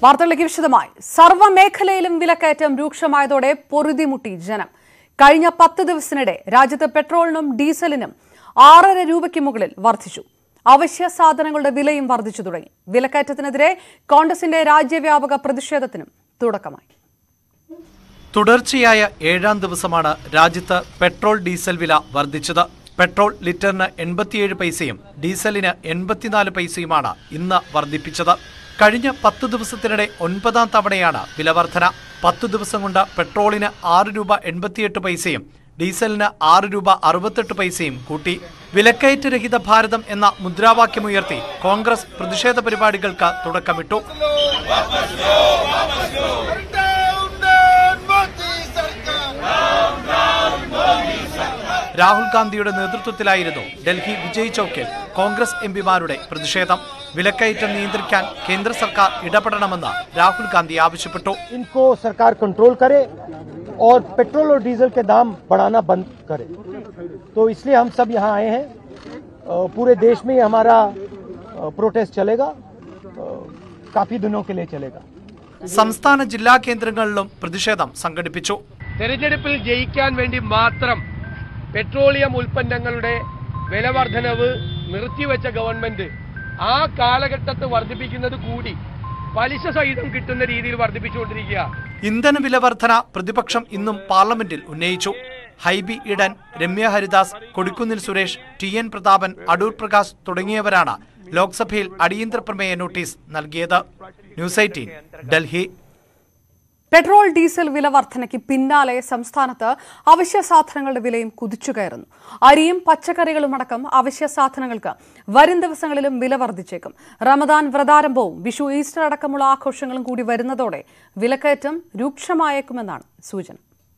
വാർത്തകളിലേക്ക് വിശദമായി സർവ്വമേഖലയിലും വിലക്കയറ്റം രൂക്ഷമായതോടെ പൊറുതിമുട്ടി ജനം കഴിഞ്ഞ പത്ത് ദിവസത്തിനിടെ രാജ്യത്ത് പെട്രോളിനും ഡീസലിനും ആറര രൂപയ്ക്ക് മുകളിൽ വർദ്ധിച്ചു അവശ്യ സാധനങ്ങളുടെ വിലയും വർദ്ധിച്ചു തുടങ്ങി വിലക്കയറ്റത്തിനെതിരെ കോൺഗ്രസിന്റെ രാജ്യവ്യാപക പ്രതിഷേധത്തിനും തുടക്കമായി തുടർച്ചയായ ഏഴാം ദിവസമാണ് രാജ്യത്ത് പെട്രോൾ ഡീസൽ വില വർദ്ധിച്ചത് പെട്രോൾ ലിറ്ററിന് എൺപത്തിയേഴ് പൈസയും ഡീസലിന് എൺപത്തിനാല് പൈസയുമാണ് ഇന്ന് വർദ്ധിപ്പിച്ചത് കഴിഞ്ഞ പത്ത് ദിവസത്തിനിടെ ഒൻപതാം തവണയാണ് വില വർധന പത്ത് ദിവസം കൊണ്ട് പെട്രോളിന് ആറ് രൂപ എൺപത്തിയെട്ട് പൈസയും ഡീസലിന് ആറ് രൂപ അറുപത്തെട്ട് പൈസയും കൂട്ടി വിലക്കയറ്റരഹിത ഭാരതം എന്ന മുദ്രാവാക്യമുയർത്തി കോൺഗ്രസ് പ്രതിഷേധ പരിപാടികൾക്ക് തുടക്കമിട്ടു രാഹുൽ ഗാന്ധിയുടെ നേതൃത്വത്തിലായിരുന്നു ഡൽഹി വിജയ് ചൌക്കിൽ കോൺഗ്രസ് എംപിമാരുടെ പ്രതിഷേധം വിലക്കയറ്റം നിയന്ത്രിക്കാൻ കേന്ദ്ര സർക്കാർ ഇടപെടണമെന്ന് രാഹുൽ ഗാന്ധി ആവശ്യപ്പെട്ടു इनको सरकार कंट्रोल करे और पेट्रोल और डीजल के दाम बढ़ाना बंद करे तो इसलिए हम सब यहाँ आए हैं अ, पूरे देश में ये हमारा प्रोटेस्ट चलेगा अ, काफी दिनों के लिए चलेगा സംസ്ഥാന ജില്ലാ കേന്ദ്രങ്ങളിലും പ്രതിഷേധം സംഘടിപ്പിച്ചു തെരഞ്ഞെടുപ്പിൽ ജയിക്കാൻ വേണ്ടി മാത്രം പെട്രോളിയം ഉൽപ്പന്നങ്ങളുടെ വില വർധനവ് നിർത്തിവെച്ച ഗവൺമെന്റ് ആ കാലഘട്ടത്ത് വർദ്ധിപ്പിക്കുന്നത് കൂടി പലിശ സഹിതം കിട്ടുന്ന രീതിയിൽ വർദ്ധിപ്പിച്ചുകൊണ്ടിരിക്കുക ഇന്ധന വില വർധന പ്രതിപക്ഷം ഇന്നും പാർലമെന്റിൽ ഉന്നയിച്ചു ഹൈബി ഇടൻ രമ്യ ഹരിദാസ് കൊടിക്കുന്നിൽ സുരേഷ് ടി എൻ പ്രതാപൻ അടൂർ പ്രകാശ് തുടങ്ങിയവരാണ് ലോക്സഭയിൽ അടിയന്തര പ്രമേയ നോട്ടീസ് നൽകിയത് news eighteen Delhi petrol diesel വില വർധനയ്ക്ക് പിന്നാലെ സംസ്ഥാനത്ത് അവശ്യ സാധനങ്ങളുടെ വിലയും കുതിച്ചുകയറുന്നു അരിയും പച്ചക്കറികളും അടക്കം അവശ്യ സാധനങ്ങൾക്ക് വരും ദിവസങ്ങളിലും വില വർദ്ധിച്ചേക്കും റമദാൻ വ്രതാരംഭവും വിഷു ഈസ്റ്റർ അടക്കമുള്ള ആഘോഷങ്ങളും കൂടി വരുന്നതോടെ വിലക്കയറ്റം രൂക്ഷമായേക്കുമെന്നാണ് സൂചന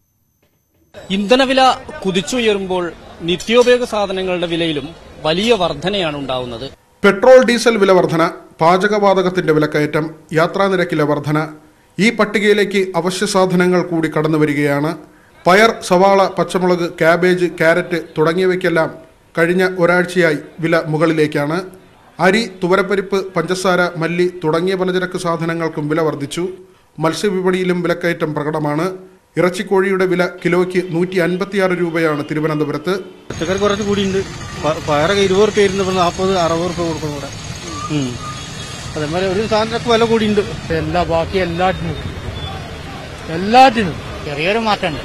ഇന്ധനവില കുതിച്ചുയരുമ്പോൾ നിത്യോപയോഗ സാധനങ്ങളുടെ വിലയിലും വലിയ വർധനയാണ് ഉണ്ടാവുന്നത് പെട്രോൾ ഡീസൽ വില വർധന പാചകവാതകത്തിന്റെ വിലക്കയറ്റം യാത്രാനിരക്കിലെ വർധന ഈ പട്ടികയിലേക്ക് അവശ്യ സാധനങ്ങൾ കൂടി കടന്നു വരികയാണ് പയർ സവാള പച്ചമുളക് കാബേജ് ക്യാരറ്റ് തുടങ്ങിയവയ്ക്കെല്ലാം കഴിഞ്ഞ ഒരാഴ്ചയായി വില മുകളിലേക്കാണ് അരി തുവരപ്പരിപ്പ് പഞ്ചസാര മല്ലി തുടങ്ങിയ പലചരക്ക് സാധനങ്ങൾക്കും വില വർദ്ധിച്ചു മത്സ്യവിപണിയിലും വിലക്കയറ്റം പ്രകടമാണ് ഇറച്ചിക്കോഴിയുടെ വില കിലോയ്ക്ക് നൂറ്റി അൻപത്തിയാറ് രൂപയാണ് തിരുവനന്തപുരത്ത് പച്ചക്കറി കുറച്ച് കൂടിയുണ്ട് പ- പയറൊക്കെ ഇരുപത് റുപ്യ ഇരുന്ന് ഇപ്പോൾ നാൽപ്പത് അറുപത് റുപ്യ കൊടുക്കും ഇവിടെ ഉം. അതേമാതിരി ഒരു സാധനത്തിനൊക്കെ വില കൂടിയുണ്ട് എല്ലാ ബാക്കി എല്ലാറ്റിനും എല്ലാറ്റിനും ചെറിയൊരു മാറ്റമുണ്ട്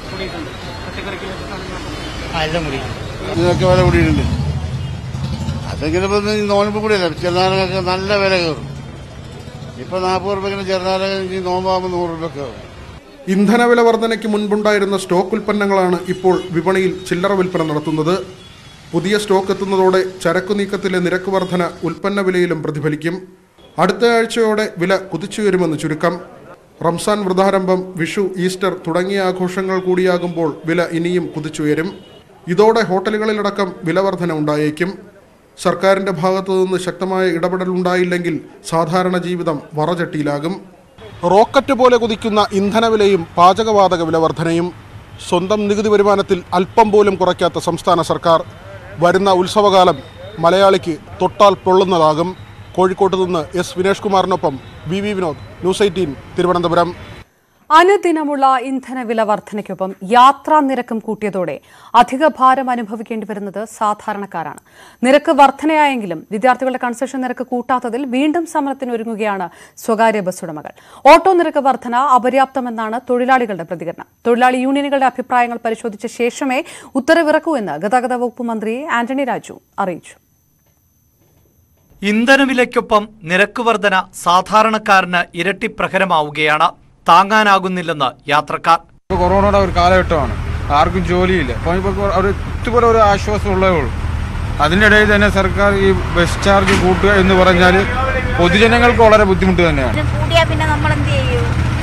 ആ, എല്ലാം കൂടി ഇതൊക്കെ വില കൂടിയിട്ടുണ്ട് അതെങ്ങനെ ഇപ്പൊ ഈ നോൻപ് കൂടിയല്ല ചെറുനാരങ്ങൊക്കെ നല്ല വില കയറും ഇപ്പൊ നാൽപ്പത് റുപ്യക്കിന് ചെറുനാരങ്ങ ഈ നോമ്പാകുമ്പോൾ നൂറ് റുപ്യൊക്കെ ആവും ഇന്ധനവില വർധനയ്ക്ക് മുൻപുണ്ടായിരുന്ന സ്റ്റോക്ക് ഉൽപ്പന്നങ്ങളാണ് ഇപ്പോൾ വിപണിയിൽ ചില്ലറ വിൽപ്പന നടത്തുന്നത് പുതിയ സ്റ്റോക്ക് എത്തുന്നതോടെ ചരക്കു നീക്കത്തിലെ നിരക്ക് വർധന ഉൽപ്പന്ന വിലയിലും പ്രതിഫലിക്കും അടുത്ത ആഴ്ചയോടെ വില കുതിച്ചുയരുമെന്ന് ചുരുക്കം റംസാൻ വ്രതാരംഭം വിഷു ഈസ്റ്റർ തുടങ്ങിയ ആഘോഷങ്ങൾ കൂടിയാകുമ്പോൾ വില ഇനിയും കുതിച്ചുയരും ഇതോടെ ഹോട്ടലുകളിലടക്കം വില വർധന ഉണ്ടായേക്കും സർക്കാരിന്റെ ഭാഗത്തു നിന്ന് ശക്തമായ ഇടപെടൽ ഉണ്ടായില്ലെങ്കിൽ സാധാരണ ജീവിതം വറചട്ടിയിലാകും റോക്കറ്റ് പോലെ കുതിക്കുന്ന ഇന്ധനവിലയും പാചകവാതക വില വർധനയും സ്വന്തം നികുതി വരുമാനത്തിൽ അല്പം പോലും കുറയ്ക്കാത്ത സംസ്ഥാന സർക്കാർ വരുന്ന ഉത്സവകാലം മലയാളിക്ക് തൊട്ടാൽ പൊള്ളുന്നതാകും കോഴിക്കോട്ട് നിന്ന് എസ് വിനേഷ് കുമാറിനൊപ്പം V V Vinod news eighteen Thiruvananthapuram അനുദിനമുള്ള ഇന്ധന വില വർധനയ്ക്കൊപ്പം യാത്രാ നിരക്കും കൂട്ടിയതോടെ അധിക ഭാരം അനുഭവിക്കേണ്ടി വരുന്നത് സാധാരണക്കാരാണ് നിരക്ക് വർധനയായെങ്കിലും വിദ്യാർത്ഥികളുടെ കൺസെഷൻ നിരക്ക് കൂട്ടാത്തതിൽ വീണ്ടും സമരത്തിനൊരുങ്ങുകയാണ് സ്വകാര്യ ബസ് ഉടമകൾ ഓട്ടോ നിരക്ക് വർധന അപര്യാപ്തമെന്നാണ് തൊഴിലാളികളുടെ പ്രതികരണം തൊഴിലാളി യൂണിയനുകളുടെ അഭിപ്രായങ്ങൾ പരിശോധിച്ച ശേഷമേ ഉത്തരവിറക്കൂ എന്ന് ഗതാഗത വകുപ്പ് മന്ത്രി ആന്റണി രാജു അറിയിച്ചു ഇന്ധനവിലയ്ക്കൊപ്പം നിരക്ക് വർധന സാധാരണക്കാരന് ഇരട്ടി പ്രഹരമാവുകയാണ് താങ്ങാനാകുന്നില്ലെന്ന് യാത്രക്കാർ ഇപ്പോൾ കൊറോണയുടെ ഒരു കാലഘട്ടമാണ് ആർക്കും ജോലിയില്ല അപ്പോൾ ഇപ്പോൾ ഒരു ഇതുപോലെ ഒരു ആശ്വാസം ഉള്ളതേ ഉള്ളൂ അതിനിടയിൽ തന്നെ സർക്കാർ ഈ ബസ് ചാർജ് കൂട്ടുക എന്ന് പറഞ്ഞാൽ പൊതുജനങ്ങൾക്ക് വളരെ ബുദ്ധിമുട്ട് തന്നെയാണ് കൂടിയാ പിന്നെ നമ്മൾ എന്ത് ചെയ്യും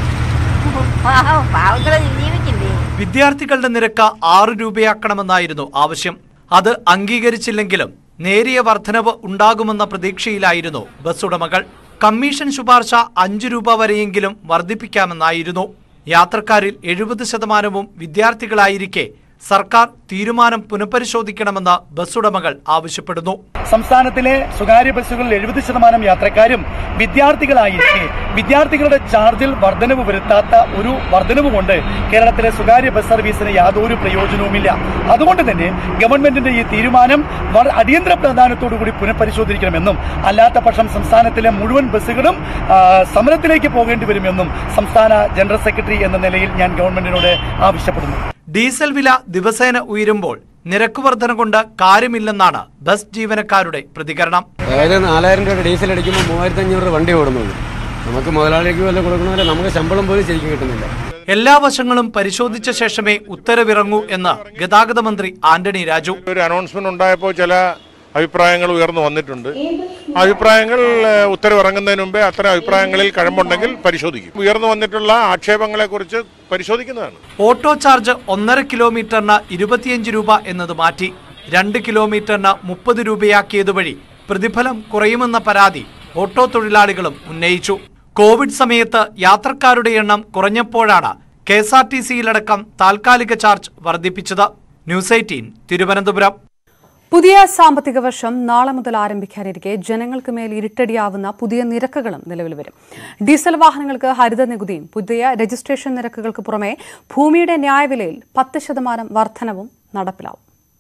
പാവം പാവങ്ങള് ജീവിക്കണ്ടേ വിദ്യാർത്ഥികളുടെ നിരക്ക് ആറ് രൂപയാക്കണമെന്നായിരുന്നു ആവശ്യം അത് അംഗീകരിച്ചില്ലെങ്കിലും നേരിയ വർധനവ് ഉണ്ടാകുമെന്ന പ്രതീക്ഷയിലായിരുന്നു ബസ് ഉടമകൾ കമ്മീഷൻ ശുപാർശ അഞ്ചു രൂപ വരെയെങ്കിലും വർദ്ധിപ്പിക്കാമെന്നായിരുന്നു യാത്രക്കാരിൽ എഴുപത് ശതമാനവും വിദ്യാർത്ഥികളായിരിക്കെ സർക്കാർ തീരുമാനം പുനഃപരിശോധിക്കണമെന്ന് ബസ് ഉടമകൾ ആവശ്യപ്പെടുന്നു സംസ്ഥാനത്തിലെ സ്വകാര്യ ബസ്സുകളിൽ എഴുപത് ശതമാനം യാത്രക്കാരും വിദ്യാർത്ഥികളായിരിക്കെ വിദ്യാർത്ഥികളുടെ ചാർജിൽ വർധനവ് വരുത്താത്ത ഒരു വർധനവ് കൊണ്ട് കേരളത്തിലെ സ്വകാര്യ ബസ് സർവീസിന് യാതൊരു പ്രയോജനവുമില്ല അതുകൊണ്ട് തന്നെ ഗവൺമെന്റിന്റെ ഈ തീരുമാനം വളരെ അടിയന്തര പ്രാധാന്യത്തോടു കൂടി പുനഃപരിശോധിക്കണമെന്നും അല്ലാത്ത പക്ഷം സംസ്ഥാനത്തിലെ മുഴുവൻ ബസ്സുകളും ആ, സമരത്തിലേക്ക് പോകേണ്ടി വരുമെന്നും സംസ്ഥാന ജനറൽ സെക്രട്ടറി എന്ന നിലയിൽ ഞാൻ ഗവൺമെന്റിനോട് ആവശ്യപ്പെടുന്നു ഡീസൽ വില ദിവസേന ഉയരുമ്പോൾ നിരക്ക് വർധന കൊണ്ട് കാര്യമില്ലെന്നാണ് ബസ് ജീവനക്കാരുടെ പ്രതികരണം അതായത് നാലായിരം രൂപ ഡീസൽ അടിക്കുമ്പോൾ മൂവായിരത്തി അഞ്ഞൂറ് രൂപ വണ്ടി ഓടുന്നുള്ളൂ നമുക്ക് മുതലാളിക്ക് വല്ല കൊടുക്കണമല്ലോ നമുക്ക് ശമ്പളം പോലും ശരിക്കും കിട്ടുന്നില്ല എല്ലാ വശങ്ങളും പരിശോധിച്ച ശേഷമേ ഉത്തരവിറങ്ങൂ എന്ന് ഗതാഗത മന്ത്രി ആന്റണി രാജു ഒരു അനൗൺസ്മെന്റ് ഉണ്ടായപ്പോൾ ചില അഭിപ്രായങ്ങൾ ഉയർന്നു വന്നിട്ടുണ്ട് അഭിപ്രായങ്ങൾ ഏഹ്, ഉത്തരവിറങ്ങുന്നതിന് മുമ്പേ അത്തരം അഭിപ്രായങ്ങളിൽ കഴമ്പുണ്ടെങ്കിൽ പരിശോധിക്കും ഉയർന്നു വന്നിട്ടുള്ള ആക്ഷേപങ്ങളെ കുറിച്ച് പരിശോധിക്കുന്നതാണ് ഓട്ടോ ചാർജ് ഒന്നര കിലോമീറ്ററിന് ഇരുപത്തിയഞ്ച് രൂപ എന്നത് മാറ്റി രണ്ട് കിലോമീറ്ററിന് മുപ്പത് രൂപയാക്കിയത് വഴി പ്രതിഫലം കുറയുമെന്ന പരാതി ഓട്ടോ തൊഴിലാളികളും ഉന്നയിച്ചു കോവിഡ് സമയത്ത് യാത്രക്കാരുടെ എണ്ണം കുറഞ്ഞപ്പോഴാണ് കെ എസ് ആർ ടി സിയിലടക്കം താൽക്കാലിക ചാർജ് വർദ്ധിപ്പിച്ചത് ന്യൂസ് എയ്റ്റീൻ തിരുവനന്തപുരം പുതിയ സാമ്പത്തിക വർഷം നാളെ മുതൽ ആരംഭിക്കാനിരിക്കെ ജനങ്ങൾക്ക് മേൽ ഇരുട്ടടിയാവുന്ന പുതിയ നിരക്കുകളും നിലവിൽ വരും ഡീസൽ വാഹനങ്ങൾക്ക് ഹരിത നികുതിയും പുതിയ രജിസ്ട്രേഷൻ നിരക്കുകൾക്ക് പുറമെ ഭൂമിയുടെ ന്യായവിലയിൽ പത്ത് ശതമാനം വർധനവും നടപ്പിലാവും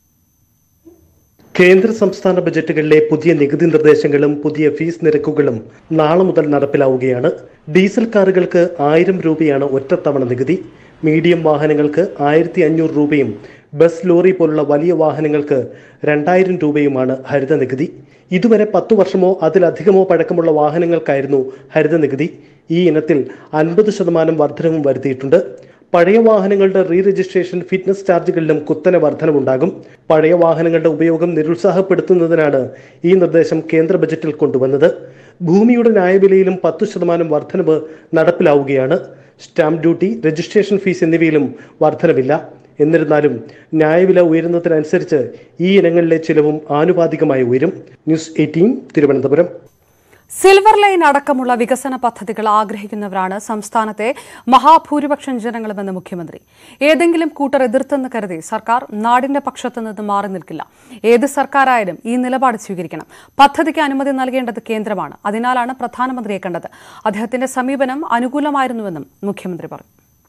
കേന്ദ്ര സംസ്ഥാന ബജറ്റുകളിലെ പുതിയ നികുതി നിർദ്ദേശങ്ങളും പുതിയ ഫീസ് നിരക്കുകളും നാളെ മുതൽ നടപ്പിലാവുകയാണ് ഡീസൽ കാറുകൾക്ക് ആയിരം രൂപയാണ് ഒറ്റത്തവണ നികുതി മീഡിയം വാഹനങ്ങൾക്ക് ആയിരത്തി അഞ്ഞൂറ് രൂപയും ബസ് ലോറി പോലുള്ള വലിയ വാഹനങ്ങൾക്ക് രണ്ടായിരം രൂപയുമാണ് ഹരിത നികുതി ഇതുവരെ പത്തു വർഷമോ അതിലധികമോ പഴക്കമുള്ള വാഹനങ്ങൾക്കായിരുന്നു ഹരിത നികുതി ഈ ഇനത്തിൽ അൻപത് ശതമാനം വർധനവും വരുത്തിയിട്ടുണ്ട് പഴയ വാഹനങ്ങളുടെ റീ രജിസ്ട്രേഷൻ ഫിറ്റ്നസ് ചാർജുകളിലും കുത്തനെ വർധനവുണ്ടാകും പഴയ വാഹനങ്ങളുടെ ഉപയോഗം നിരുത്സാഹപ്പെടുത്തുന്നതിനാണ് ഈ നിർദ്ദേശം കേന്ദ്ര ബജറ്റിൽ കൊണ്ടുവന്നത് ഭൂമിയുടെ ന്യായവിലയിലും പത്തു ശതമാനം വർധനവ് നടപ്പിലാവുകയാണ് സ്റ്റാമ്പ് ഡ്യൂട്ടി രജിസ്ട്രേഷൻ ഫീസ് എന്നിവയിലും വർധനവില്ല എന്നിരുന്നാലും ന്യായവില ഉയരുന്നതിനനുസരിച്ച് ഈ ഇനങ്ങളിലെ ചിലവും ആനുപാതികമായി ഉയരും news eighteen Thiruvananthapuram silver line അടക്കമുള്ള വികസന പദ്ധതികൾ ആഗ്രഹിക്കുന്നവരാണ് സംസ്ഥാനത്തെ മഹാഭൂരിപക്ഷം ജനങ്ങളുമെന്ന് മുഖ്യമന്ത്രി ഏതെങ്കിലും കൂട്ടർ എതിർത്തെന്ന് കരുതി സർക്കാർ നാടിന്റെ പക്ഷത്തു നിന്ന് മാറി നിൽക്കില്ല ഏത് സർക്കാരായാലും ഈ നിലപാട് സ്വീകരിക്കണം പദ്ധതിക്ക് അനുമതി നൽകേണ്ടത് കേന്ദ്രമാണ് അതിനാലാണ് പ്രധാനമന്ത്രിയെ കണ്ടത് അദ്ദേഹത്തിന്റെ സമീപനം അനുകൂലമായിരുന്നുവെന്നും മുഖ്യമന്ത്രി പറഞ്ഞു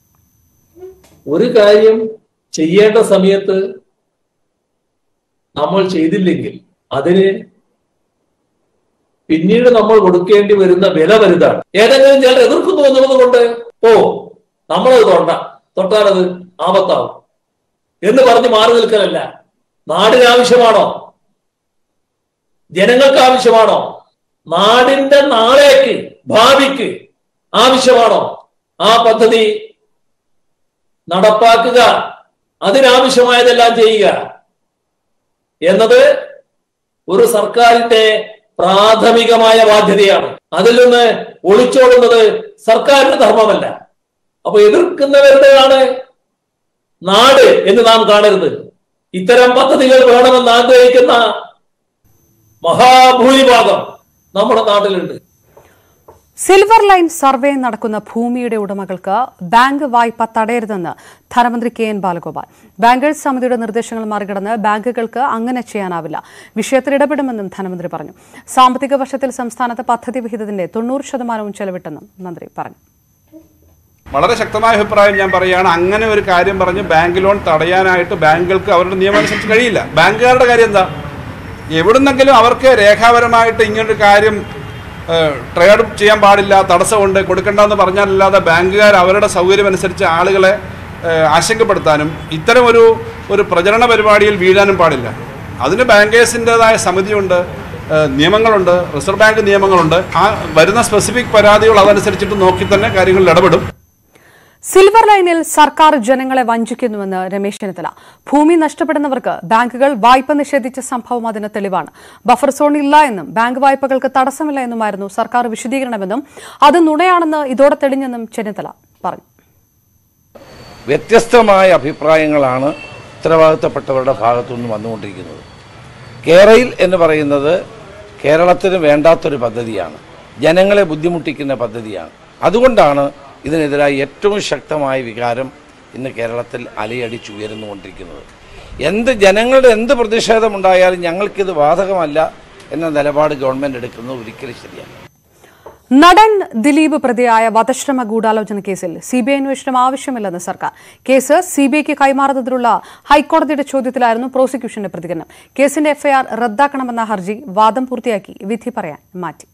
ഒരു കാര്യം ചെയ്യേണ്ട സമയത്ത് നമ്മൾ ചെയ്തില്ലെങ്കിൽ അതിന് പിന്നീട് നമ്മൾ കൊടുക്കേണ്ടി വരുന്ന വില വലുതാണ് ഏതെങ്കിലും ചിലർ എതിർക്കുന്നു എന്നുള്ളത് കൊണ്ട് ഓ നമ്മളത് തൊണ്ട തൊട്ടാൽ അത് ആപത്താവും എന്ന് പറഞ്ഞ് മാറി നിൽക്കലല്ല നാടിന് ആവശ്യമാണോ ജനങ്ങൾക്ക് ആവശ്യമാണോ നാടിന്റെ നാളേക്ക് ഭാവിക്ക് ആവശ്യമാണോ ആ പദ്ധതി നടപ്പാക്കുക അതിനാവശ്യമായതെല്ലാം ചെയ്യുക എന്നത് ഒരു സർക്കാരിന്റെ പ്രാഥമികമായ ബാധ്യതയാണ് അതിൽ നിന്ന് ഒളിച്ചോടുന്നത് സർക്കാരിന്റെ ധർമ്മമല്ല അപ്പൊ എതിർക്കുന്നവരുടെയാണ് നാട് എന്ന് നാം കാണരുത് ഇത്തരം പദ്ധതികൾ വേണമെന്ന് ആഗ്രഹിക്കുന്ന മഹാഭൂരിഭാഗം നമ്മുടെ നാട്ടിലുണ്ട് സിൽവർ ലൈൻ സർവേ നടക്കുന്ന ഭൂമിയുടെ ഉടമകൾക്ക് ബാങ്ക് വായ്പ തടയരുതെന്ന് ധനമന്ത്രി കെ എൻ ബാലഗോപാൽ ബാങ്കേഴ്സ് സമിതിയുടെ നിർദ്ദേശങ്ങൾ മറികടന്ന് ബാങ്കുകൾക്ക് അങ്ങനെ ചെയ്യാനാവില്ല വിഷയത്തിൽ ഇടപെടുമെന്നും ധനമന്ത്രി പറഞ്ഞു സാമ്പത്തിക വർഷത്തിൽ സംസ്ഥാനത്ത് പദ്ധതി വിഹിതത്തിന്റെ തൊണ്ണൂറ് ശതമാനവും ചെലവിട്ടെന്നും മന്ത്രി പറഞ്ഞു വളരെ ശക്തമായ അഭിപ്രായം ഞാൻ പറയുകയാണ് അങ്ങനെ ഒരു കാര്യം പറഞ്ഞ് ബാങ്ക് ലോൺ തടയാനായിട്ട് ബാങ്കുകൾക്ക് അവരുടെ നിയമം അനുസരിച്ച് കഴിയില്ല ബാങ്കുകാരുടെ കാര്യം എന്താ എവിടുന്നെങ്കിലും അവർക്ക് രേഖാപരമായിട്ട് ഇങ്ങനൊരു കാര്യം ട്രേഡ് ചെയ്യാൻ പാടില്ല തടസ്സമുണ്ട് കൊടുക്കണ്ടെന്ന് പറഞ്ഞാലല്ലാതെ ബാങ്കുകാർ അവരുടെ സൗകര്യം അനുസരിച്ച് ആളുകളെ ഏഹ്, ആശങ്കപ്പെടുത്താനും ഇത്തരം ഒരു ഒരു പ്രചരണ പരിപാടിയിൽ വീഴാനും പാടില്ല അതിന് ബാങ്കേഴ്സിൻ്റെതായ സമിതിയുണ്ട് ഏഹ്, നിയമങ്ങളുണ്ട് റിസർവ് ബാങ്ക് നിയമങ്ങളുണ്ട് ആ വരുന്ന സ്പെസിഫിക് പരാതികൾ അതനുസരിച്ചിട്ട് നോക്കി തന്നെ കാര്യങ്ങളിൽ ഇടപെടും സിൽവർ ലൈനിൽ സർക്കാർ ജനങ്ങളെ വഞ്ചിക്കുന്നുവെന്ന് രമേശ് ചെന്നിത്തല ഭൂമി നഷ്ടപ്പെടുന്നവർക്ക് ബാങ്കുകൾ വായ്പ നിഷേധിച്ച സംഭവം അതിന് തെളിവാണ് ബഫർ സോൺ ഇല്ല എന്നും ബാങ്ക് വായ്പകൾക്ക് തടസ്സമില്ല എന്നുമായിരുന്നു സർക്കാർ വിശദീകരണമെന്നും അത് നുണയാണെന്ന് ഇതോടെ തെളിഞ്ഞെന്നും ചെന്നിത്തല പറഞ്ഞു വ്യത്യസ്തമായ അഭിപ്രായങ്ങളാണ് ഉത്തരവാദിത്തപ്പെട്ടവരുടെ ഭാഗത്തുനിന്ന് വന്നുകൊണ്ടിരിക്കുന്നത് കേരയിൽ എന്ന് പറയുന്നത് കേരളത്തിന് വേണ്ടാത്തൊരു പദ്ധതിയാണ് ജനങ്ങളെ ബുദ്ധിമുട്ടിക്കുന്ന പദ്ധതിയാണ് അതുകൊണ്ടാണ് ഇതിനെതിരായി ഏറ്റവും ശക്തമായ വികാരം ഇന്ന് കേരളത്തിൽ അലയടിച്ചുയർന്നുകൊണ്ടിരിക്കുന്നത് എന്ത് ജനങ്ങളുടെ എന്ത് പ്രതിഷേധമുണ്ടായാലും ഞങ്ങൾക്കിത് ബാധകമല്ല എന്ന നിലപാട് ഗവൺമെൻറ് എടുക്കുന്നത് ഒരിക്കലും ശരിയല്ല നടൻ ദിലീപ് പ്രതിയായ വധശ്രമ ഗൂഢാലോചന കേസിൽ സിബിഐ അന്വേഷണം ആവശ്യമില്ലെന്ന് സർക്കാർ കേസ് സിബിഐക്ക് കൈമാറുന്നതിനുള്ള ഹൈക്കോടതിയുടെ ചോദ്യത്തിലായിരുന്നു പ്രോസിക്യൂഷന്റെ പ്രതികരണം കേസിന്റെ എഫ്ഐആർ റദ്ദാക്കണമെന്ന ഹർജി വാദം പൂർത്തിയാക്കി വിധി പറയാൻ മാറ്റി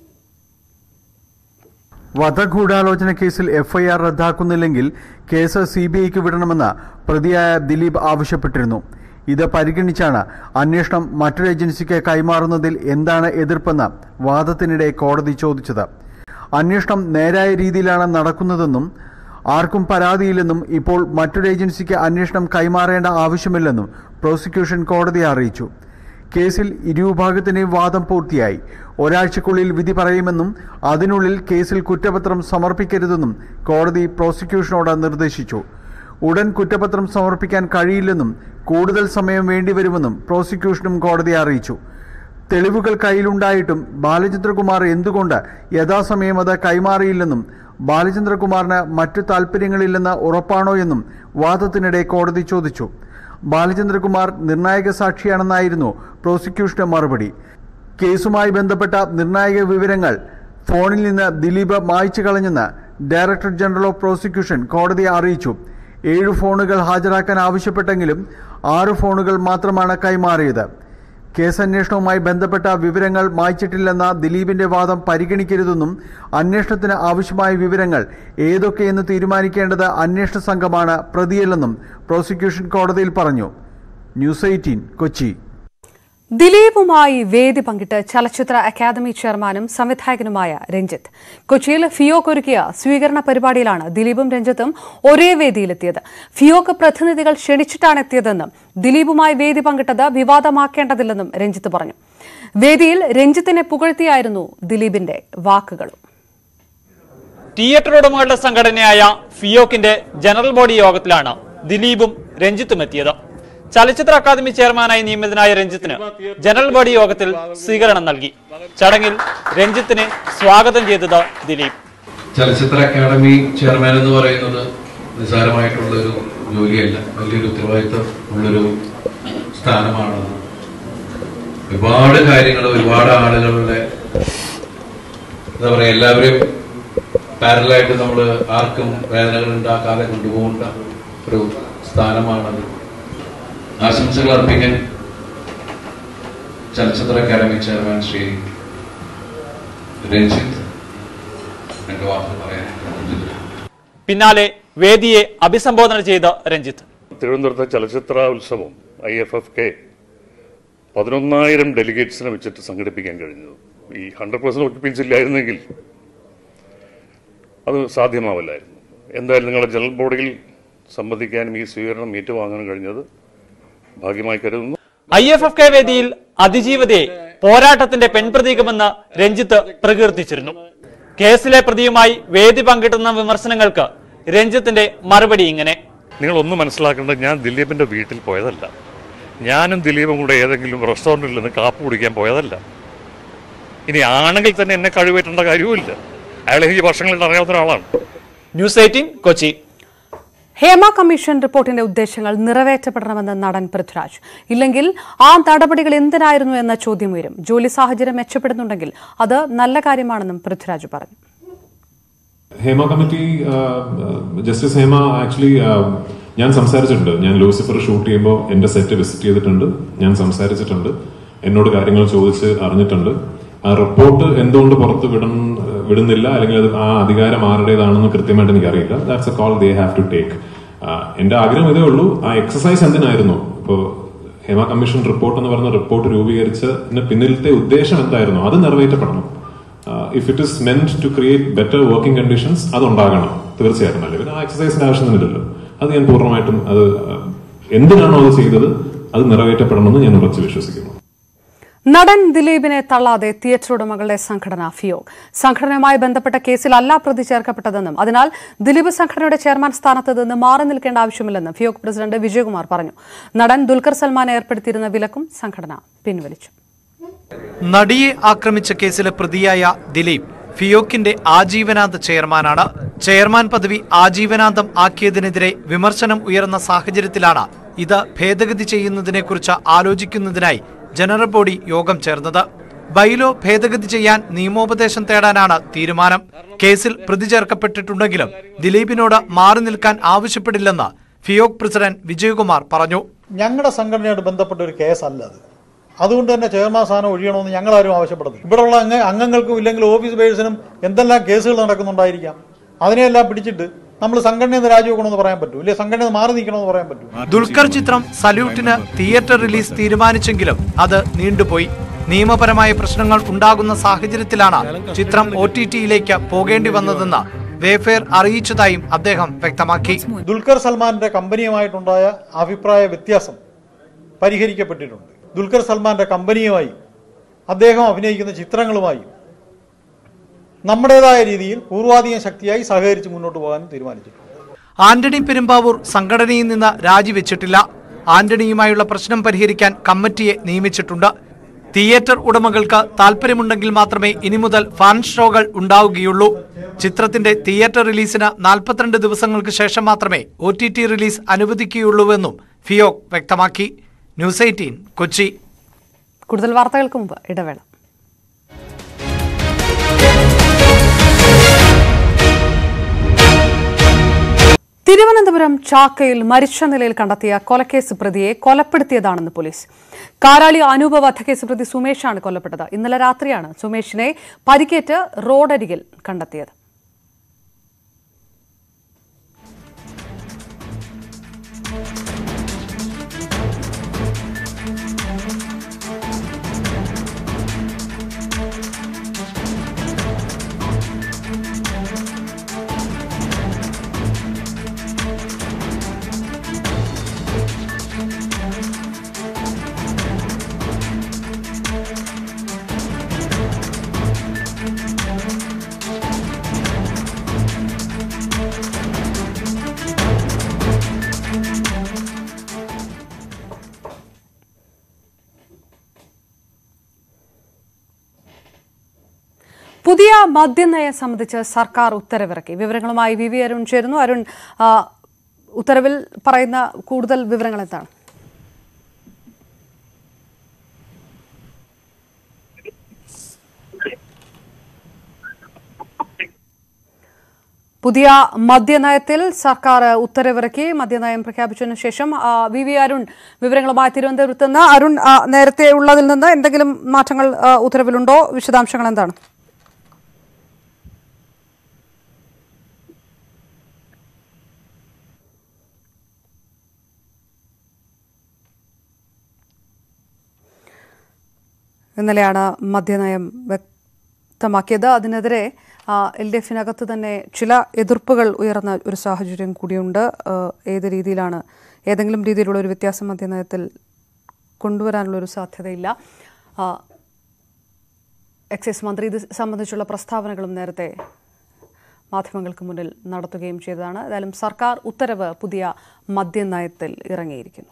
വധഗൂഢാലോചന കേസിൽ എഫ്ഐആർ റദ്ദാക്കുന്നില്ലെങ്കിൽ കേസ് സി ബി ഐക്ക് വിടണമെന്ന് പ്രതിയായ ദിലീപ് ആവശ്യപ്പെട്ടിരുന്നു ഇത് പരിഗണിച്ചാണ് അന്വേഷണം മറ്റൊരു ഏജൻസിക്ക് കൈമാറുന്നതിൽ എന്താണ് എതിർപ്പെന്ന് വാദത്തിനിടെ കോടതി ചോദിച്ചത് അന്വേഷണം നേരായ രീതിയിലാണ് നടക്കുന്നതെന്നും ആർക്കും പരാതിയില്ലെന്നും ഇപ്പോൾ മറ്റൊരു ഏജൻസിക്ക് അന്വേഷണം കൈമാറേണ്ട ആവശ്യമില്ലെന്നും പ്രോസിക്യൂഷൻ കോടതിയെ അറിയിച്ചു കേസിൽ ഇരുവിഭാഗത്തിന്റെയും വാദം പൂർത്തിയായി ഒരാഴ്ചക്കുള്ളിൽ വിധി പറയുമെന്നും അതിനുള്ളിൽ കേസിൽ കുറ്റപത്രം സമർപ്പിക്കരുതെന്നും കോടതി പ്രോസിക്യൂഷനോട് നിർദ്ദേശിച്ചു ഉടൻ കുറ്റപത്രം സമർപ്പിക്കാൻ കഴിയില്ലെന്നും കൂടുതൽ സമയം വേണ്ടിവരുമെന്നും പ്രോസിക്യൂഷനും കോടതിയെ അറിയിച്ചു തെളിവുകൾ കയ്യിലുണ്ടായിട്ടും ബാലചന്ദ്രകുമാർ എന്തുകൊണ്ട് യഥാസമയം അത് കൈമാറിയില്ലെന്നും ബാലചന്ദ്രകുമാറിന് മറ്റു താൽപ്പര്യങ്ങളില്ലെന്ന് ഉറപ്പാണോ എന്നും വാദത്തിനിടെ കോടതി ചോദിച്ചു ബാലചന്ദ്രകുമാർ നിർണായക സാക്ഷിയാണെന്നായിരുന്നു പ്രോസിക്യൂഷന്റെ മറുപടി കേസുമായി ബന്ധപ്പെട്ട നിർണായക വിവരങ്ങൾ ഫോണിൽ നിന്ന് ദിലീപ് മായ്ച്ചു കളഞ്ഞെന്ന് ഡയറക്ടർ ജനറൽ ഓഫ് പ്രോസിക്യൂഷൻ കോടതിയെ അറിയിച്ചു ഏഴ് ഫോണുകൾ ഹാജരാക്കാൻ ആവശ്യപ്പെട്ടെങ്കിലും ആറ് ഫോണുകൾ മാത്രമാണ് കൈമാറിയത് കേസന്വേഷണവുമായി ബന്ധപ്പെട്ട വിവരങ്ങൾ മായ്ച്ചിട്ടില്ലെന്ന ദിലീപിന്റെ വാദം പരിഗണിക്കരുതെന്നും അന്വേഷണത്തിന് ആവശ്യമായ വിവരങ്ങൾ ഏതൊക്കെയെന്ന് തീരുമാനിക്കേണ്ടത് അന്വേഷണ സംഘമാണ് പ്രതിയല്ലെന്നും പ്രോസിക്യൂഷൻ കോടതിയിൽ പറഞ്ഞു ന്യൂസ് എയ്റ്റീൻ കൊച്ചി ദിലീപുമായി വേദി പങ്കിട്ട് ചലച്ചിത്ര അക്കാദമി ചെയർമാനും സംവിധായകനുമായ രഞ്ജിത്ത് കൊച്ചിയിൽ ഫിയോക്ക് ഒരുക്കിയ സ്വീകരണ പരിപാടിയിലാണ് ദിലീപും രഞ്ജിത്തും ഒരേ വേദിയിലെത്തിയത് ഫിയോക്ക് പ്രതിനിധികൾ ക്ഷണിച്ചിട്ടാണ് എത്തിയതെന്നും ദിലീപുമായി വേദി പങ്കിട്ടത് വിവാദമാക്കേണ്ടതില്ലെന്നും രഞ്ജിത്ത് പറഞ്ഞു വേദിയിൽ രഞ്ജിത്തിനെ പുകഴ്ത്തിയായിരുന്നു ദിലീപിന്റെ വാക്കുകളും തിയേറ്റർ ഉടമകളുടെ സംഘടനയായ ഫിയോക്കിന്റെ ജനറൽ ബോഡി യോഗത്തിലാണ് ദിലീപും രഞ്ജിത്തും എത്തിയത് ചലച്ചിത്ര അക്കാദമി ചെയർമാനായി നിയമിതനായ രഞ്ജിത്തിന് ജനറൽ ബോഡി യോഗത്തിൽ സ്വീകരണം നൽകി ചടങ്ങിൽ രഞ്ജിത്തിനെ സ്വാഗതം ചെയ്തത് ദിലീപ് ചലച്ചിത്ര അക്കാദമി ചെയർമാൻ എന്ന് പറയുന്നത് നിസ്സാരമായിട്ടുള്ള ഒരു ജോലിയല്ല വലിയൊരു ഉത്തരവാദിത്വം ഉള്ളൊരു സ്ഥാനമാണ് ഒരുപാട് കാര്യങ്ങൾ ഒരുപാട് ആളുകളുടെ എന്താ പറയാ എല്ലാവരും പാരലായിട്ട് നമ്മൾ ആർക്കും വേദനകൾ ഉണ്ടാക്കാതെ കൊണ്ടുപോകേണ്ട ഒരു സ്ഥാനമാണത് ആശംസകൾ അർപ്പിക്കാൻ ചലച്ചിത്ര അക്കാദമി ചെയർമാൻ ശ്രീ രഞ്ജിത്ത് രണ്ട് വാക്ക് പറയാൻ പിന്നാലെ വേദിയെ അഭിസംബോധന ചെയ്ത രഞ്ജിത്ത് തിരുവനന്തപുരത്തെ ചലച്ചിത്ര ഉത്സവം ഐ എഫ് എഫ് കെ പതിനൊന്നായിരം ഡെലിഗേറ്റ്സിനെ വെച്ചിട്ട് സംഘടിപ്പിക്കാൻ കഴിഞ്ഞത് ഈ ഹൺഡ്രഡ് പെർസെന്റ് ഒക്യുപ്പൻസി ഇല്ലായിരുന്നെങ്കിൽ അത് സാധ്യമാവില്ലായിരുന്നു എന്തായാലും നിങ്ങളുടെ ജനറൽ ബോഡിയിൽ സംബന്ധിക്കാനും ഈ സ്വീകരണം ഏറ്റുവാങ്ങാനും കഴിഞ്ഞത് ഭാഗ്യമായി കരുതുന്നു ഐ എഫ് എഫ് കെ വേദിയിൽ അതിജീവതയെ പോരാട്ടത്തിന്റെ പെൺപ്രതീകമെന്ന് രഞ്ജിത്ത് പ്രകീർത്തിച്ചിരുന്നു കേസിലെ പ്രതിയുമായി വേദി പങ്കിട്ടുന്ന വിമർശനങ്ങൾക്ക് രഞ്ജിത്തിന്റെ മറുപടി ഇങ്ങനെ നിങ്ങൾ ഒന്ന് മനസ്സിലാക്കേണ്ടത് ഞാൻ ദിലീപിന്റെ വീട്ടിൽ പോയതല്ല ഞാനും ദിലീപും കൂടെ ഏതെങ്കിലും റെസ്റ്റോറൻറ്റിൽ നിന്ന് കാപ്പ് കുടിക്കാൻ പോയതല്ല ഇനി ആണെങ്കിൽ തന്നെ എന്നെ കഴിവേറ്റേണ്ട കാര്യവുമില്ല അയാളെ ഈ വർഷങ്ങളിൽ അറിയാവുന്ന ഒരാളാണ് news eighteen Kochi Hema commission റിപ്പോർട്ടിന്റെ ഉദ്ദേശങ്ങൾ നിറവേറ്റപ്പെടണമെന്ന് നടൻ പൃഥ്വിരാജ് ഇല്ലെങ്കിൽ ആ നടപടികൾ എന്തിനായിരുന്നു എന്ന ചോദ്യം ഉയരും ജോലി സാഹചര്യം മെച്ചപ്പെടുന്നുണ്ടെങ്കിൽ അത് നല്ല കാര്യമാണെന്നും പൃഥ്വിരാജ് പറഞ്ഞു Hema committee justice Hema actually ഞാൻ സംസാരിച്ചിട്ടുണ്ട് ഞാൻ ലൂസിഫർ ഷൂട്ട് ചെയ്യുമ്പോൾ എന്റെ സെറ്റ് വിസിറ്റ് ചെയ്തിട്ടുണ്ട് ഞാൻ സംസാരിച്ചിട്ടുണ്ട് എന്നോട് കാര്യങ്ങൾ ചോദിച്ച് അറിഞ്ഞിട്ടുണ്ട് ആ റിപ്പോർട്ട് എന്തുകൊണ്ട് പുറത്ത് വിടൺ വിടുന്നില്ല അല്ലെങ്കിൽ അത് ആ അധികാരം ആരുടേതാണെന്ന് കൃത്യമായിട്ട് എനിക്കറിയില്ല that's a call they have to take എന്റെ ആഗ്രഹം ഇതേ ഉള്ളൂ ആ എക്സസൈസ് എന്തിനായിരുന്നു ഇപ്പോൾ ഹേമ കമ്മീഷൻ റിപ്പോർട്ട് എന്ന് പറയുന്ന റിപ്പോർട്ട് രൂപീകരിച്ചതിന് പിന്നിലത്തെ ഉദ്ദേശം എന്തായിരുന്നു അത് നിറവേറ്റപ്പെടണം if it is meant to create better working conditions അത് ഉണ്ടാകണം തീർച്ചയായിട്ടും അല്ലേ പിന്നെ ആ എക്സസൈസിന്റെ ആവശ്യമൊന്നുമില്ലല്ലോ അത് ഞാൻ പൂർണ്ണമായിട്ടും അത് എന്തിനാണോ അത് ചെയ്തത് അത് നിറവേറ്റപ്പെടണമെന്ന് ഞാൻ ഉറച്ചു വിശ്വസിക്കുന്നു നടൻ ദിലീപിനെ തള്ളാതെ തിയേറ്റർ ഉടമകളുടെ സംഘടന ഫിയോക് സംഘടനയുമായി ബന്ധപ്പെട്ട കേസിലല്ല പ്രതി ചേർക്കപ്പെട്ടതെന്നും അതിനാൽ ദിലീപ് സംഘടനയുടെ ചെയർമാൻ സ്ഥാനത്ത് നിന്ന് മാറി നിൽക്കേണ്ട ആവശ്യമില്ലെന്നും ഫിയോക് പ്രസിഡന്റ് വിജയകുമാർ പറഞ്ഞു നടൻ ദുൽഖർ സൽമാൻ ഏർപ്പെടുത്തിയിരുന്ന വിലക്കും സംഘടന പിൻവലിച്ചു നടിയെ ആക്രമിച്ച കേസിലെ പ്രതിയായ ദിലീപ് ഫിയോക്കിന്റെ ആജീവനാന്ത ചെയർമാനാണ് ചെയർമാൻ പദവി ആജീവനാന്തം ആക്കിയതിനെതിരെ വിമർശനം ഉയർന്ന സാഹചര്യത്തിലാണ് ഇത് ഭേദഗതി ചെയ്യുന്നതിനെക്കുറിച്ച് ആലോചിക്കുന്നതിനായി ജനറൽ ബോഡി യോഗം ചേർന്നത് ബൈലോ ഭേദഗതി ചെയ്യാൻ നിയമോപദേശം തേടാനാണ് തീരുമാനം കേസിൽ പ്രതി ചേർക്കപ്പെട്ടിട്ടുണ്ടെങ്കിലും ദിലീപിനോട് മാറി നിൽക്കാൻ ആവശ്യപ്പെടില്ലെന്ന് ഫിയോക് പ്രസിഡന്റ് വിജയകുമാർ പറഞ്ഞു ഞങ്ങളുടെ സംഘടനയോട് ബന്ധപ്പെട്ട ഒരു കേസല്ല അത് അതുകൊണ്ട് തന്നെ ചെയർമാൻ സ്ഥാനം ഒഴിയണമെന്ന് ഞങ്ങളാരും ആവശ്യപ്പെടുന്നു ഇവിടെയുള്ള അംഗ അംഗങ്ങൾക്കും ഇല്ലെങ്കിൽ ഓഫീസ് ബേഴ്സിനും എന്തെല്ലാം കേസുകൾ നടക്കുന്നുണ്ടായിരിക്കാം അതിനെയെല്ലാം പിടിച്ചിട്ട് നമ്മൾ സംഘടനയിൽ നിന്ന് രാജിവെക്കണമെന്ന് പറയാൻ പറ്റൂ ഇല്ലേ സംഘടനയിൽ നിന്ന് മാറി നിൽക്കണമെന്ന് പറയാൻ പറ്റൂ ദുൽഖർ ചിത്രം സല്യൂട്ടിന് തിയേറ്റർ റിലീസ് തീരുമാനിച്ചെങ്കിലും അത് നീണ്ടുപോയി നിയമപരമായ പ്രശ്നങ്ങൾ ഉണ്ടാകുന്ന സാഹചര്യത്തിലാണ് ചിത്രം ഒ ടി ടിയിലേക്ക് പോകേണ്ടി വന്നതെന്ന് വേഫെയർ അറിയിച്ചതായും അദ്ദേഹം വ്യക്തമാക്കി ദുൽഖർ സൽമാന്റെ കമ്പനിയുമായിട്ടുണ്ടായ അഭിപ്രായ വ്യത്യാസം പരിഹരിക്കപ്പെട്ടിട്ടുണ്ട് ദുൽഖർ സൽമാന്റെ കമ്പനിയുമായി അദ്ദേഹം അഭിനയിക്കുന്ന ചിത്രങ്ങളുമായി നമ്മുടേതായ രീതിയിൽ പൂർവാധികം ശക്തിയായി സഹകരിച്ച് മുന്നോട്ട് പോകാൻ തീരുമാനിച്ചിട്ടുണ്ട് ആന്റണി പെരുമ്പാവൂർ സംഘടനയിൽ നിന്ന് രാജിവെച്ചിട്ടില്ല ആന്റണിയുമായുള്ള പ്രശ്നം പരിഹരിക്കാൻ കമ്മിറ്റിയെ നിയമിച്ചിട്ടുണ്ട് തിയേറ്റർ ഉടമകൾക്ക് താൽപ്പര്യമുണ്ടെങ്കിൽ മാത്രമേ ഇനി മുതൽ ഫാൻ ഷോകൾ ഉണ്ടാവുകയുള്ളൂ ചിത്രത്തിന്റെ തിയേറ്റർ റിലീസിന് നാൽപ്പത്തിരണ്ട് ദിവസങ്ങൾക്ക് ശേഷം മാത്രമേ ഒ ടി ടി റിലീസ് അനുവദിക്കുകയുള്ളൂവെന്നും ഫിയോക് വ്യക്തമാക്കി ന്യൂസ് എയ്റ്റീൻ കൊച്ചി കൂടുതൽ വാർത്തകൾക്ക് മുമ്പ് ഇടവേള തിരുവനന്തപുരം ചാക്കയിൽ മരിച്ച നിലയിൽ കണ്ടെത്തിയ കൊലക്കേസ് പ്രതിയെ കൊലപ്പെടുത്തിയതാണെന്ന് പോലീസ് കാരാളി അനൂപ വധക്കേസ് പ്രതി സുമേഷാണ് കൊല്ലപ്പെട്ടത് ഇന്നലെ രാത്രിയാണ് സുമേഷിനെ പരിക്കേറ്റ് റോഡരികിൽ കണ്ടെത്തിയത് പുതിയ മദ്യനയം സംബന്ധിച്ച് സർക്കാർ ഉത്തരവിറക്കി വിവരങ്ങളുമായി വി വി അരുൺ ചേരുന്നു അരുൺ ആ, ഉത്തരവിൽ പറയുന്ന കൂടുതൽ വിവരങ്ങൾ എന്താണ് പുതിയ മദ്യനയത്തിൽ സർക്കാർ ഉത്തരവിറക്കി മദ്യനയം പ്രഖ്യാപിച്ചതിനു ശേഷം ആ, വി വി അരുൺ വിവരങ്ങളുമായി തിരുവനന്തപുരത്ത് നിന്ന് അരുൺ ആ, നേരത്തെ ഉള്ളതിൽ നിന്ന് എന്തെങ്കിലും മാറ്റങ്ങൾ ആ, ഉത്തരവിലുണ്ടോ വിശദാംശങ്ങൾ എന്താണ് ഇന്നലെയാണ് മദ്യനയം വ്യക്തമാക്കിയത് അതിനെതിരെ എൽ ഡി എഫിനകത്ത് തന്നെ ചില എതിർപ്പുകൾ ഉയർന്ന ഒരു സാഹചര്യം കൂടിയുണ്ട് ആ, ഏത് രീതിയിലാണ് ഏതെങ്കിലും രീതിയിലുള്ള ഒരു വ്യത്യാസം മദ്യനയത്തിൽ കൊണ്ടുവരാനുള്ള ഒരു സാധ്യതയില്ല ആ, എക്സൈസ് മന്ത്രി ഇത് സംബന്ധിച്ചുള്ള പ്രസ്താവനകളും നേരത്തെ മാധ്യമങ്ങൾക്ക് മുന്നിൽ നടത്തുകയും ചെയ്തതാണ് ഏതായാലും സർക്കാർ ഉത്തരവ് പുതിയ മദ്യനയത്തിൽ ഇറങ്ങിയിരിക്കുന്നു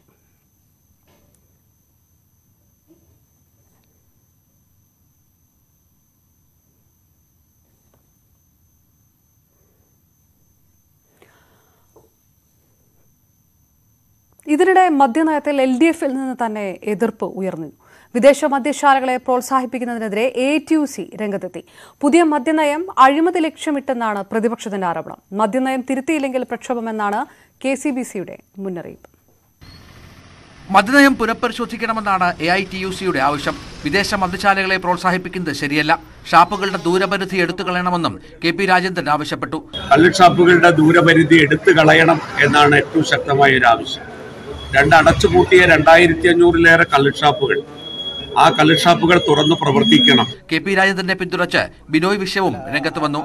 ഇതിനിടെ മദ്യനയത്തിൽ എൽ ഡി എഫിൽ നിന്ന് തന്നെ എതിർപ്പ് ഉയർന്നു വിദേശ മദ്യശാലകളെ പ്രോത്സാഹിപ്പിക്കുന്നതിനെതിരെ എ ടി യു സി രംഗത്തെത്തി പുതിയ മദ്യനയം അഴിമതി ലക്ഷ്യമിട്ടെന്നാണ് പ്രതിപക്ഷത്തിന്റെ ആരോപണം മദ്യനയം തിരുത്തിയില്ലെങ്കിൽ പ്രക്ഷോഭമെന്നാണ് കെ സി ബി സിയുടെ മുന്നറിയിപ്പ് മദ്യനയം പുനഃപരിശോധിക്കണമെന്നാണ് എ ഐ ടി യു സിയുടെ ആവശ്യം വിദേശ മദ്യശാലകളെ പ്രോത്സാഹിപ്പിക്കുന്നത് ശരിയല്ല ഷാപ്പുകളുടെ ദൂരപരിധി എടുത്തു കളയണമെന്നും കെ പി രാജേന്ദ്രൻ ആവശ്യപ്പെട്ടു കള്ളുഷാപ്പുകളുടെ ദൂരപരിധി എടുത്തു കളയണം എന്നാണ് ഏറ്റവും ശക്തമായ ഒരു ആവശ്യം രണ്ട് അടച്ചുപൂട്ടിയ രണ്ടായിരത്തി അഞ്ഞൂറിലേറെ കള്ളുഷാപ്പുകൾ ആ കള്ളുഷാപ്പുകൾ തുറന്നു പ്രവർത്തിക്കണം കെ പി രാജേന്ദ്രനെ പിന്തുണച്ച് ബിനോയ് വിശ്വവും രംഗത്ത് വന്നു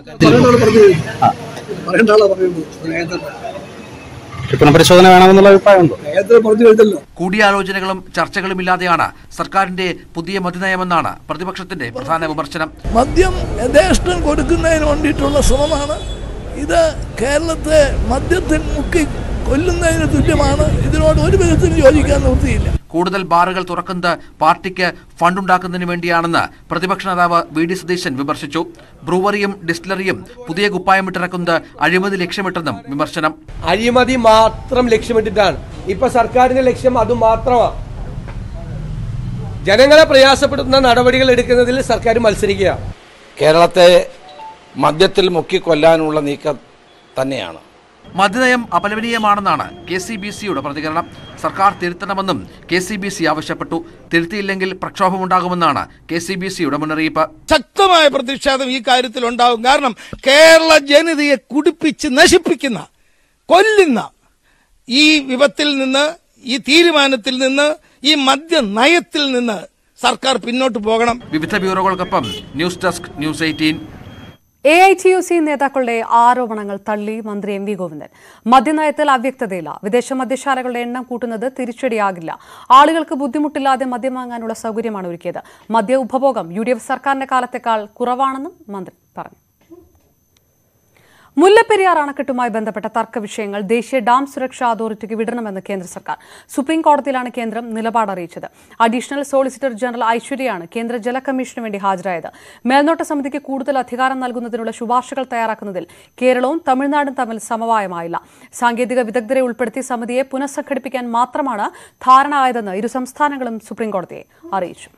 പുനഃപരിശോധന വേണമെന്നുള്ള അഭിപ്രായമുണ്ടോ കൂടിയാലോചനകളും ചർച്ചകളും ഇല്ലാതെയാണ് സർക്കാരിന്റെ പുതിയ മദ്യനയമെന്നാണ് പ്രതിപക്ഷത്തിന്റെ പ്രധാന വിമർശനം മദ്യം യഥേഷ്ടം കൊടുക്കുന്നതിന് വേണ്ടിയിട്ടുള്ള ശ്രമമാണ് ഇത് കേരളത്തെ മദ്യത്തിൽ മുക്കി കൊല്ലുന്നതിന് തുല്യമാണ് ഇതിനോട് ഒരു വിധത്തിലും യോജിക്കാൻ നിവൃത്തിയില്ല കൂടുതൽ ബാറുകൾ തുറക്കുന്നത് പാർട്ടിക്ക് ഫണ്ടുണ്ടാക്കുന്നതിന് വേണ്ടിയാണെന്ന് പ്രതിപക്ഷ നേതാവ് വി ഡി സതീശൻ വിമർശിച്ചു ബ്രൂവറിയും ഡിസ്റ്റിലറിയും പുതിയ കുപ്പായമിട്ടിറക്കുന്നത് അഴിമതി ലക്ഷ്യമിട്ടെന്നും വിമർശനം അഴിമതി മാത്രം ലക്ഷ്യമിട്ടിട്ടാണ് ഇപ്പൊ സർക്കാരിന്റെ ലക്ഷ്യം അത് മാത്രമാണ് ജനങ്ങളെ പ്രയാസപ്പെടുത്തുന്ന നടപടികൾ എടുക്കുന്നതിൽ സർക്കാർ മത്സരിക്കുക കേരളത്തെ മദ്യത്തിൽ മുക്കിക്കൊല്ലാനുള്ള നീക്കം തന്നെയാണ് മദ്യനയം അപലപനീയമാണെന്നാണ് കെ സി ബി സിയുടെ പ്രതികരണം സർക്കാർ തിരുത്തണമെന്നും കെ സി ബി സി ആവശ്യപ്പെട്ടു തിരുത്തിയില്ലെങ്കിൽ പ്രക്ഷോഭമുണ്ടാകുമെന്നാണ് കെ സി ബി സിയുടെ മുന്നറിയിപ്പ് ശക്തമായ പ്രതിഷേധം ഈ കാര്യത്തിൽ ഉണ്ടാകും കാരണം കേരള ജനതയെ കുടിപ്പിച്ച് നശിപ്പിക്കുന്ന കൊല്ലുന്ന ഈ വിപത്തിൽ നിന്ന് ഈ തീരുമാനത്തിൽ നിന്ന് ഈ മദ്യ നയത്തിൽ നിന്ന് സർക്കാർ പിന്നോട്ട് പോകണം വിവിധ ബ്യൂറോകൾക്കൊപ്പം news desk news eighteen A I T U C നേതാക്കളുടെ ആരോപണങ്ങൾ തള്ളി മന്ത്രി എം വി ഗോവിന്ദൻ മദ്യനയത്തിൽ അവ്യക്തതയില്ല വിദേശ മദ്യശാലകളുടെ എണ്ണം കൂട്ടുന്നത് തിരിച്ചടിയാകില്ല ആളുകൾക്ക് ബുദ്ധിമുട്ടില്ലാതെ മദ്യം വാങ്ങാനുള്ള സൗകര്യമാണ് ഒരുക്കിയത് മദ്യ ഉപഭോഗം യു ഡി എഫ് സർക്കാരിന്റെ കാലത്തേക്കാൾ കുറവാണെന്നും മന്ത്രി പറഞ്ഞു മുല്ലപ്പെരിയാർ അണക്കെട്ടുമായി ബന്ധപ്പെട്ട തർക്ക വിഷയങ്ങൾ ദേശീയ ഡാം സുരക്ഷാ അതോറിറ്റിക്ക് വിടണമെന്ന് കേന്ദ്ര സർക്കാർ സുപ്രീം കോടതിയിലാണ് കേന്ദ്രം നിലപാട് അറിയിച്ചത് അഡീഷണൽ സോളിസിറ്റർ ജനറൽ ഐശ്വര്യയാണ് കേന്ദ്ര ജല കമ്മീഷന് വേണ്ടി ഹാജരായത് മേൽനോട്ട സമിതിക്ക് കൂടുതൽ അധികാരം നൽകുന്നതിനുള്ള ശുപാർശകൾ തയ്യാറാക്കുന്നതിൽ കേരളവും തമിഴ്നാടും തമ്മിൽ സമവായമായില്ല സാങ്കേതിക വിദഗ്ധരെ ഉൾപ്പെടുത്തി സമിതിയെ പുനഃസംഘടിപ്പിക്കാൻ മാത്രമാണ് ധാരണ ആയതെന്ന് ഇരു സംസ്ഥാനങ്ങളും സുപ്രീം കോടതിയെ അറിയിച്ചു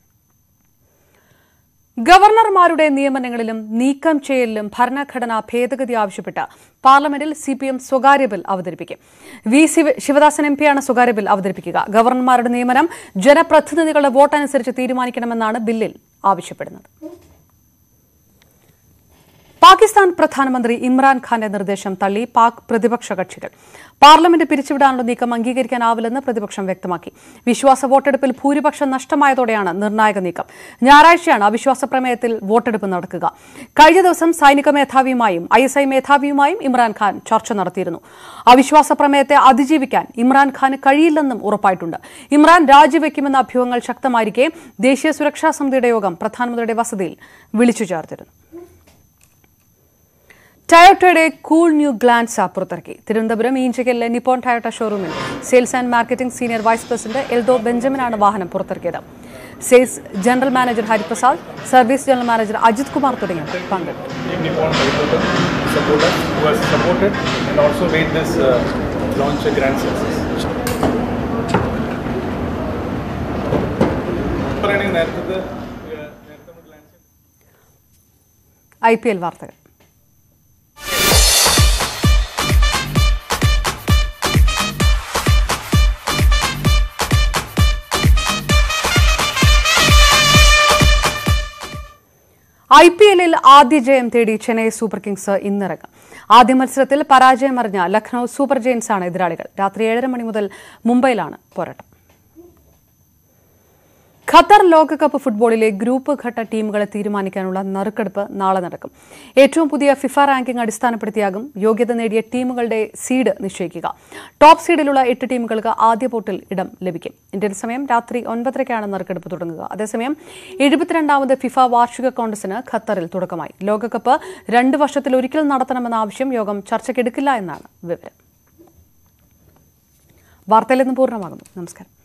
ഗവർണർമാരുടെ നിയമനങ്ങളിലും നീക്കം ചെയ്യലിലും ഭരണഘടനാ ഭേദഗതി ആവശ്യപ്പെട്ട് പാർലമെന്റിൽ സി പി എം സ്വകാര്യ ബിൽ അവതരിപ്പിക്കും വി ശിവ ശിവദാസൻ എം പിയാണ് സ്വകാര്യ ബിൽ അവതരിപ്പിക്കുക ഗവർണർമാരുടെ നിയമനം ജനപ്രതിനിധികളുടെ വോട്ടനുസരിച്ച് തീരുമാനിക്കണമെന്നാണ് ബില്ലിൽ ആവശ്യപ്പെടുന്നത് പാകിസ്ഥാൻ പ്രധാനമന്ത്രി ഇമ്രാൻഖാന്റെ നിർദ്ദേശം തള്ളി പാക് പ്രതിപക്ഷ കക്ഷികൾ പാർലമെന്റ് പിരിച്ചുവിടാനുള്ള നീക്കം അംഗീകരിക്കാനാവില്ലെന്ന് പ്രതിപക്ഷം വ്യക്തമാക്കി വിശ്വാസ വോട്ടെടുപ്പിൽ ഭൂരിപക്ഷം നഷ്ടമായതോടെയാണ് നിർണായക നീക്കം ഞായറാഴ്ചയാണ് അവിശ്വാസ പ്രമേയത്തിൽ വോട്ടെടുപ്പ് നടക്കുക കഴിഞ്ഞ ദിവസം സൈനിക മേധാവിയുമായും ഐ എസ് ഐ മേധാവിയുമായും ഇമ്രാൻഖാൻ ചർച്ച നടത്തിയിരുന്നു അവിശ്വാസ പ്രമേയത്തെ അതിജീവിക്കാൻ ഇമ്രാൻഖാന് കഴിയില്ലെന്നും ഉറപ്പായിട്ടുണ്ട് ഇമ്രാൻ രാജിവെക്കുമെന്ന അഭ്യൂഹങ്ങൾ ശക്തമായിരിക്കെ ദേശീയ സുരക്ഷാ സമിതിയുടെ യോഗം പ്രധാനമന്ത്രിയുടെ വസതിയിൽ വിളിച്ചു ചേർത്തിരുന്നു ടയോട്ടയുടെ കൂൾ ന്യൂ ഗ്ലാൻസ് ആപ്പ് പുറത്തിറക്കി തിരുവനന്തപുരം ഈഞ്ചകലിലെ നിപ്പോൺ ടയോട്ട ഷോറൂമിൽ sales and marketing senior vice president Eldho ബെഞ്ചമിനാണ് വാഹനം പുറത്തിറക്കിയത് sales general manager Hariprasad service general manager Ajith Kumar തുടങ്ങിയവർ പങ്കെടുത്തു Nippon Toyota supporter who has supported and also made this uh, launch a grand success. പറയണെങ്കിൽ നേരത്തെ ഐ പി എൽ വാർത്തകൾ I P എല്ലിൽ ആദ്യ ജയം തേടി ചെന്നൈ സൂപ്പർ കിങ്സ് ഇന്നിറങ്ങും ആദ്യ മത്സരത്തിൽ പരാജയം അറിഞ്ഞ ലക്നൌ സൂപ്പർ ജയൻസ് ആണ് എതിരാളികൾ രാത്രി ഏഴര മണി മുതൽ മുംബൈയിലാണ് പോരാട്ടം ഖത്തർ ലോകകപ്പ് ഫുട്ബോളിലെ ഗ്രൂപ്പ് ഘട്ട ടീമുകളെ തീരുമാനിക്കാനുള്ള നറുക്കെടുപ്പ് നാളെ നടക്കും ഏറ്റവും പുതിയ ഫിഫ റാങ്കിംഗ് അടിസ്ഥാനപ്പെടുത്തിയാകും യോഗ്യത നേടിയ ടീമുകളുടെ സീഡ് നിശ്ചയിക്കുക ടോപ്പ് സീഡിലുള്ള എട്ട് ടീമുകൾക്ക് ആദ്യ പോട്ടിൽ ഇടം ലഭിക്കും ഇന്ത്യൻ സമയം രാത്രി ഒൻപതരയ്ക്കാണ് നറുക്കെടുപ്പ് തുടങ്ങുക അതേസമയം എഴുപത്തിരണ്ടാമത് ഫിഫ വാർഷിക കോൺഗ്രസിന് ഖത്തറിൽ തുടക്കമായി ലോകകപ്പ് രണ്ട് വർഷത്തിൽ ഒരിക്കൽ നടത്തണമെന്ന ആവശ്യം യോഗം ചർച്ചയ്ക്കെടുക്കില്ല എന്നാണ് വിവരം വാർത്തയിൽ നിന്ന് പൂർണ്ണമാകുന്നു നമസ്കാരം